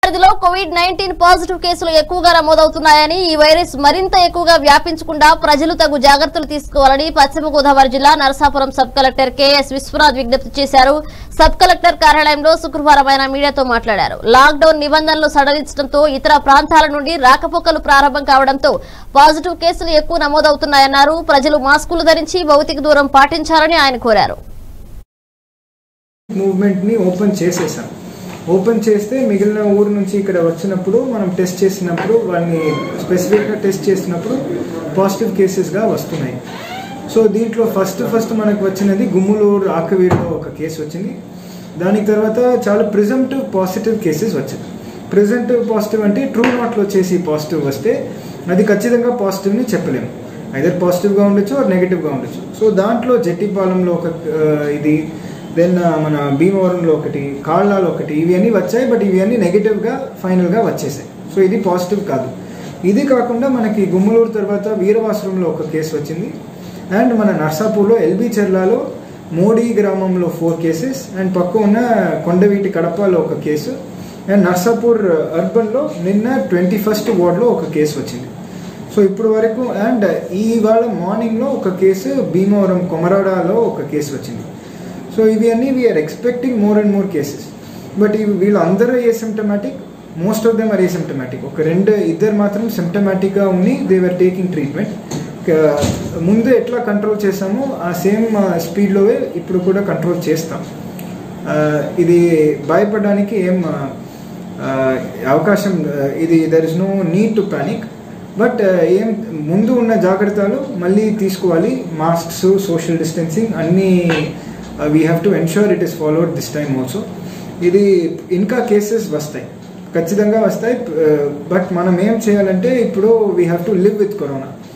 పరిధిలో Covid nineteen positive కేసులు ఎక్కువగా నమోదవుతున్నాయని ఈ వైరస్ మరింత ఎక్కువగా వ్యాపించకుండా ప్రజలు తగు జాగ్రత్తలు తీసుకోవాలని పశ్చిమ గోదావరి జిల్లా Narasapuram sub collector K S Viswanath విజ్ఞప్తి చేశారు సబ్ కలెక్టర్ కార్యాలయంలో శుక్రవారం ఆయన మీడియాతో మాట్లాడారు లాక్డౌన్ నిబంధనలు సడలించడంతో ఇతర ప్రాంతాల నుండి రాకపోకలు ప్రారంభం కావడంతో పాజిటివ్ కేసులు ఎక్కువ నమోదవుతున్నాయన్నారు ప్రజలు మాస్కులు ధరించి భౌతిక దూరం పాటించాలని ఆయన కోరారు మూవ్మెంట్ని ఓపెన్ చేసేసాం ఓపెన్ చేస్తే మిగిలిన ఊరు నుంచి ఇక్కడ వచ్చినప్పుడు మనం టెస్ట్ చేసినప్పుడు వాళ్ళని స్పెసిఫిక్గా టెస్ట్ చేసినప్పుడు పాజిటివ్ కేసెస్గా వస్తున్నాయి సో దీంట్లో ఫస్ట్ ఫస్ట్ మనకు వచ్చినది గుమ్ములూరు ఆకవీడులో ఒక కేసు వచ్చింది దానికి తర్వాత చాలా ప్రిజంటివ్ పాజిటివ్ కేసెస్ వచ్చింది ప్రిజెంటివ్ పాజిటివ్ అంటే ట్రూ నాట్లో చేసి పాజిటివ్ వస్తే అది ఖచ్చితంగా పాజిటివ్ని చెప్పలేము ఐదర్ పాజిటివ్గా ఉండొచ్చు ఆర్ నెగిటివ్గా ఉండొచ్చు సో దాంట్లో జట్టిపాలెంలో ఒక ఆ, ఇది దెన్ మన భీమవరంలో ఒకటి కాళ్ళలో ఒకటి ఇవి అన్నీ వచ్చాయి బట్ ఇవి అన్నీ నెగిటివ్గా ఫైనల్గా వచ్చేసాయి సో ఇది పాజిటివ్ కాదు ఇది కాకుండా మనకి గుమ్మలూరు తర్వాత వీరవాసరంలో ఒక కేసు వచ్చింది అండ్ మన నర్సాపూర్లో ఎల్బీ చెర్లాలో మోడీ గ్రామంలో ఫోర్ కేసెస్ అండ్ పక్క ఉన్న కొండవీటి కడపలో ఒక కేసు అండ్ నర్సాపూర్ అర్బన్లో నిన్న ట్వంటీ ఫస్ట్ వార్డ్లో ఒక కేసు వచ్చింది సో ఇప్పుడు వరకు అండ్ ఇవాళ మార్నింగ్లో ఒక కేసు భీమవరం కొమరాడాలో ఒక కేసు వచ్చింది సో ఇవి అన్నీ we are expecting more and more cases but ఇవి వీళ్ళందరూ asymptomatic most of them are asymptomatic ఒక రెండు ఇద్దరు మాత్రం సిమ్టమాటిక్గా ఉండి దే ఆర్ టేకింగ్ ట్రీట్మెంట్ ముందు ఎట్లా కంట్రోల్ చేసామో ఆ సేమ్ స్పీడ్లో ఇప్పుడు కూడా కంట్రోల్ చేస్తాం ఆ, ఇది భయపడడానికి ఏం ఆ, అవకాశం ఆ, ఇది there is no need to panic but ఏం ముందు ఉన్న జాగ్రత్తలు మళ్ళీ తీసుకోవాలి మాస్క్స్ సోషల్ డిస్టెన్సింగ్ అన్నీ we have to ensure it is followed this time also ఇది ఇంకా కేసెస్ వస్తాయి ఖచ్చితంగా వస్తాయి బట్ మనం ఏం చేయాలంటే ఇప్పుడు we have to live with corona